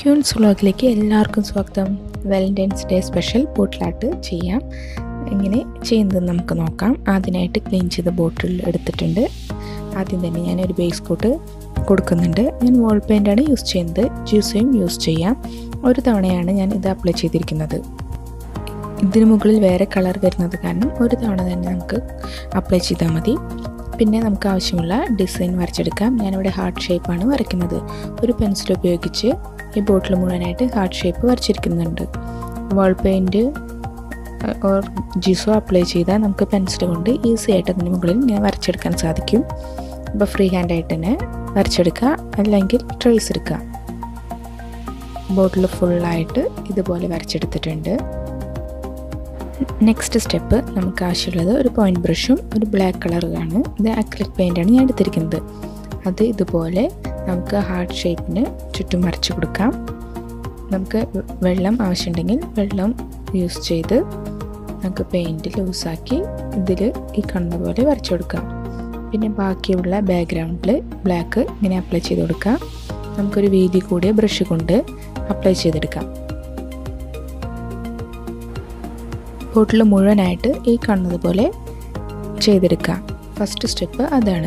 ക്യൂൺസ് വ്ളോഗിലേക്ക് എല്ലാവർക്കും സ്വാഗതം വാലൻറ്റൈൻസ് ഡേ സ്പെഷ്യൽ ബോട്ടിലാട്ട് ചെയ്യാം എങ്ങനെ ചെയ്യുന്നത് നമുക്ക് നോക്കാം ആദ്യമായിട്ട് ക്ലീൻ ചെയ്ത ബോട്ടിൽ എടുത്തിട്ടുണ്ട് ആദ്യം തന്നെ ഞാൻ ഒരു ബേസ് കോട്ട് കൊടുക്കുന്നുണ്ട് ഞാൻ വോൾ പെയിൻ്റാണ് യൂസ് ചെയ്യുന്നത് ജ്യൂസും യൂസ് ചെയ്യാം ഒരു തവണയാണ് ഞാൻ ഇത് അപ്ലൈ ചെയ്തിരിക്കുന്നത് ഇതിന് മുകളിൽ വേറെ കളർ വരുന്നത് കാരണം ഒരു തവണ തന്നെ നമുക്ക് അപ്ലൈ ചെയ്താൽ മതി പിന്നെ നമുക്ക് ആവശ്യമുള്ള ഡിസൈൻ വരച്ചെടുക്കാം ഞാനിവിടെ ഹാർട്ട് ഷേപ്പാണ് വരയ്ക്കുന്നത് ഒരു പെൻസിൽ ഉപയോഗിച്ച് ഈ ബോട്ടിൽ മുഴുവനായിട്ട് ഹാർട്ട് ഷേപ്പ് വരച്ചിരിക്കുന്നുണ്ട് wall paint or gesso apply ചെയ്താൽ നമുക്ക് പെൻസിൽ കൊണ്ട് ഈസി ആയിട്ട് അതിന് മുകളിൽ ഇങ്ങനെ വരച്ചെടുക്കാൻ സാധിക്കും അപ്പോൾ ഫ്രീ ഹാൻഡായിട്ട് തന്നെ വരച്ചെടുക്കുക അല്ലെങ്കിൽ ട്രേസ് എടുക്കുക ബോട്ടിൽ ഫുള്ളായിട്ട് ഇതുപോലെ വരച്ചെടുത്തിട്ടുണ്ട് നെക്സ്റ്റ് സ്റ്റെപ്പ് നമുക്ക് ആവശ്യമുള്ളത് ഒരു പോയിന്റ് ബ്രഷും ഒരു ബ്ലാക്ക് കളറുമാണ് ഇത് അക്രിലിക് പെയിൻ്റാണ് ഞാൻ എടുത്തിരിക്കുന്നത് അത് ഇതുപോലെ നമുക്ക് ഹാർട്ട് ഷേപ്പിന് ചുറ്റും വരച്ച് കൊടുക്കാം നമുക്ക് വെള്ളം ആവശ്യമുണ്ടെങ്കിൽ വെള്ളം യൂസ് ചെയ്ത് നമുക്ക് പെയിൻറ്റ് ലൂസാക്കി ഇതിൽ ഈ കാണുന്ന പോലെ വരച്ചു കൊടുക്കാം പിന്നെ ബാക്കിയുള്ള ബാക്ക്ഗ്രൗണ്ടിൽ ബ്ലാക്ക് ഇങ്ങനെ അപ്ലൈ ചെയ്ത് കൊടുക്കാം നമുക്കൊരു വീതി കൂടിയ ബ്രഷ് കൊണ്ട് അപ്ലൈ ചെയ്തെടുക്കാം ബോട്ടിൽ മുഴുവനായിട്ട് ഈ കാണുന്നത് പോലെ ചെയ്തെടുക്കാം ഫസ്റ്റ് സ്റ്റെപ്പ് അതാണ്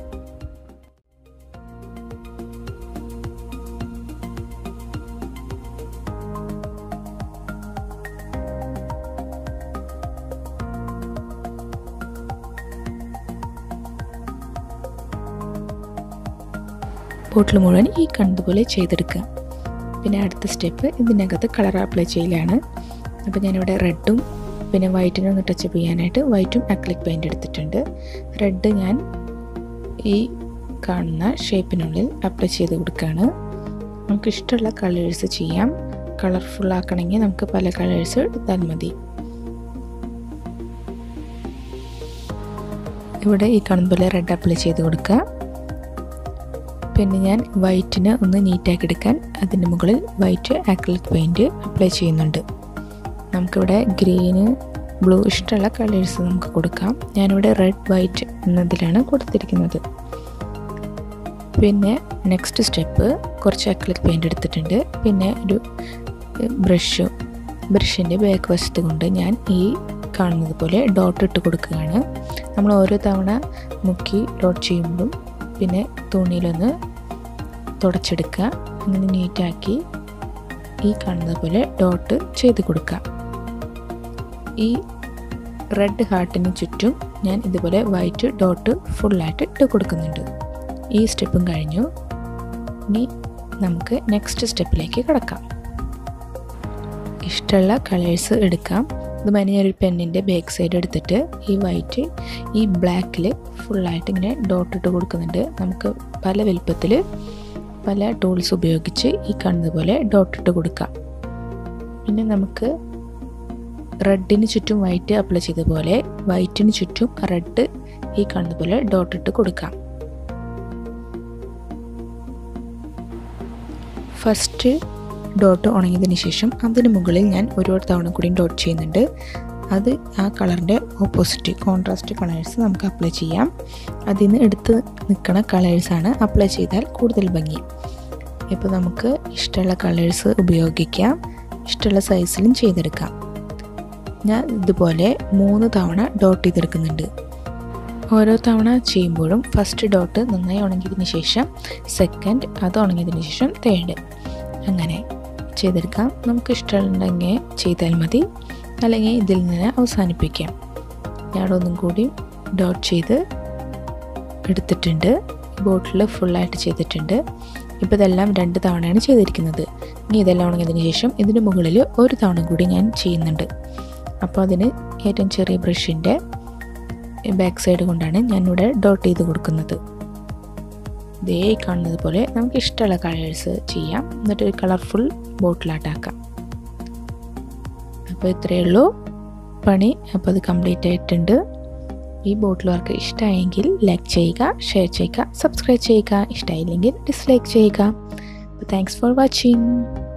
ബോട്ടിൽ മുഴുവൻ ഈ കണ്ടതുപോലെ ചെയ്തെടുക്കുക പിന്നെ അടുത്ത സ്റ്റെപ്പ് ഇതിനകത്ത് കളർ അപ്ലൈ ചെയ്യലാണ് അപ്പോൾ ഞാനിവിടെ റെഡും പിന്നെ വൈറ്റിനെ ഒന്ന് ടച്ച് ചെയ്യാനായിട്ട് വൈറ്റും അക്ലിക് പെയിൻ്റ് എടുത്തിട്ടുണ്ട് റെഡ് ഞാൻ ഈ കാണുന്ന ഷേപ്പിനുള്ളിൽ അപ്ലൈ ചെയ്ത് കൊടുക്കുകയാണ് നമുക്ക് ഇഷ്ടമുള്ള കളേഴ്സ് ചെയ്യാം കളർഫുൾ ആക്കണമെങ്കിൽ നമുക്ക് പല കളേഴ്സ് എടുത്താൽ മതി ഇവിടെ ഈ കാണുന്ന പോലെ റെഡ് അപ്ലൈ ചെയ്ത് കൊടുക്കുക പിന്നെ ഞാൻ വൈറ്റിന് ഒന്ന് നീറ്റാക്കി എടുക്കാൻ അതിൻ്റെ മുകളിൽ വൈറ്റ് ആക്രിലിക് പെയിൻറ്റ് അപ്ലൈ ചെയ്യുന്നുണ്ട് നമുക്കിവിടെ ഗ്രീന് ബ്ലൂ ഇഷ്ടമുള്ള കളേഴ്സ് നമുക്ക് കൊടുക്കാം ഞാനിവിടെ റെഡ് വൈറ്റ് എന്നതിലാണ് കൊടുത്തിരിക്കുന്നത് പിന്നെ നെക്സ്റ്റ് സ്റ്റെപ്പ് കുറച്ച് അക്രിലിക് പെയിൻ്റ് എടുത്തിട്ടുണ്ട് പിന്നെ ഒരു ബ്രഷ് ബ്രഷിൻ്റെ ബാക്ക് വശത്ത് കൊണ്ട് ഞാൻ ഈ കാണുന്നത് പോലെ ഡോട്ട് ഇട്ട് കൊടുക്കുകയാണ് നമ്മൾ ഓരോ തവണ മുക്കി ഡോട്ട് ചെയ്യുമ്പോഴും പിന്നെ തുണിയിലൊന്ന് തുടച്ചെടുക്കുക അങ്ങനെ നീറ്റാക്കി ഈ കാണുന്നത് പോലെ ഡോട്ട് ചെയ്ത് കൊടുക്കുക ഈ റെഡ് ഹാർട്ടിന് ചുറ്റും ഞാൻ ഇതുപോലെ വൈറ്റ് ഡോട്ട് ഫുള്ളായിട്ട് ഇട്ട് കൊടുക്കുന്നുണ്ട് ഈ സ്റ്റെപ്പും കഴിഞ്ഞു ഇനി നമുക്ക് നെക്സ്റ്റ് സ്റ്റെപ്പിലേക്ക് കിടക്കാം ഇഷ്ടമുള്ള കളേഴ്സ് എടുക്കാം ഇത് ഞാനൊരു പെന്നിൻ്റെ ബാക്ക് സൈഡ് എടുത്തിട്ട് ഈ വൈറ്റ് ഈ ബ്ലാക്കിൽ ഫുള്ളായിട്ട് ഇങ്ങനെ ഡോട്ട് ഇട്ട് കൊടുക്കുന്നുണ്ട് നമുക്ക് പല വലുപ്പത്തിൽ പല ടൂൾസ് ഉപയോഗിച്ച് ഈ കാണുന്നത് പോലെ ഡോട്ട് ഇട്ട് കൊടുക്കാം പിന്നെ നമുക്ക് റെഡിന് ചുറ്റും വൈറ്റ് അപ്ലൈ ചെയ്ത പോലെ വൈറ്റിന് ചുറ്റും റെഡ് ഈ കാണുന്ന പോലെ ഡോട്ട് ഇട്ട് കൊടുക്കാം ഫസ്റ്റ് ഡോട്ട് ഉണങ്ങിയതിന് ശേഷം അതിന് മുകളിൽ ഞാൻ ഒരു തവണ കൂടി ഡോട്ട് ചെയ്യുന്നുണ്ട് അത് ആ കളറിൻ്റെ ഓപ്പോസിറ്റ് കോൺട്രാസ്റ്റ് കളേഴ്സ് നമുക്ക് അപ്ലൈ ചെയ്യാം അതിൽ നിന്ന് എടുത്ത് നിൽക്കുന്ന കളേഴ്സാണ് അപ്ലൈ ചെയ്താൽ കൂടുതൽ ഭംഗി ഇപ്പോൾ നമുക്ക് ഇഷ്ടമുള്ള കളേഴ്സ് ഉപയോഗിക്കാം ഇഷ്ടമുള്ള സൈസിലും ചെയ്തെടുക്കാം ഞാൻ ഇതുപോലെ മൂന്ന് തവണ ഡോട്ട് ചെയ്തെടുക്കുന്നുണ്ട് ഓരോ തവണ ചെയ്യുമ്പോഴും ഫസ്റ്റ് ഡോട്ട് നന്നായി ഉണങ്ങിയതിന് ശേഷം സെക്കൻഡ് അത് ഉണങ്ങിയതിന് ശേഷം തേർഡ് അങ്ങനെ ചെയ്തെടുക്കാം നമുക്ക് ഇഷ്ടമുണ്ടെങ്കിൽ ചെയ്താൽ മതി അല്ലെങ്കിൽ ഇതിൽ നിന്ന് അവസാനിപ്പിക്കാം ഞാൻ ഒന്നും കൂടി ഡോട്ട് ചെയ്ത് എടുത്തിട്ടുണ്ട് ബോട്ടിൽ ഫുള്ളായിട്ട് ചെയ്തിട്ടുണ്ട് ഇപ്പോൾ ഇതെല്ലാം രണ്ട് തവണയാണ് ചെയ്തിരിക്കുന്നത് ഇനി ഇതെല്ലാം ഉണങ്ങിയതിന് ശേഷം ഇതിന് മുകളിൽ ഒരു തവണ കൂടി ഞാൻ ചെയ്യുന്നുണ്ട് അപ്പോൾ അതിന് ഏറ്റവും ചെറിയ ബ്രഷിൻ്റെ ബാക്ക് സൈഡ് കൊണ്ടാണ് ഞാനിവിടെ ഡോട്ട് ചെയ്ത് കൊടുക്കുന്നത് ഇതേ കാണുന്നത് പോലെ നമുക്ക് ഇഷ്ടമുള്ള കളേഴ്സ് ചെയ്യാം എന്നിട്ട് ഒരു കളർഫുൾ ബോട്ടിലാട്ടാക്കാം അപ്പോൾ ഇത്രയേ ഉള്ളൂ പണി അപ്പോൾ അത് കംപ്ലീറ്റ് ആയിട്ടുണ്ട് ഈ ബോട്ടിൽ വർക്ക് ഇഷ്ടമായെങ്കിൽ ലൈക്ക് ചെയ്യുക ഷെയർ ചെയ്യുക സബ്സ്ക്രൈബ് ചെയ്യുക ഇഷ്ടമായില്ലെങ്കിൽ ഡിസ്ലൈക്ക് ചെയ്യുക താങ്ക്സ് ഫോർ വാച്ചിങ്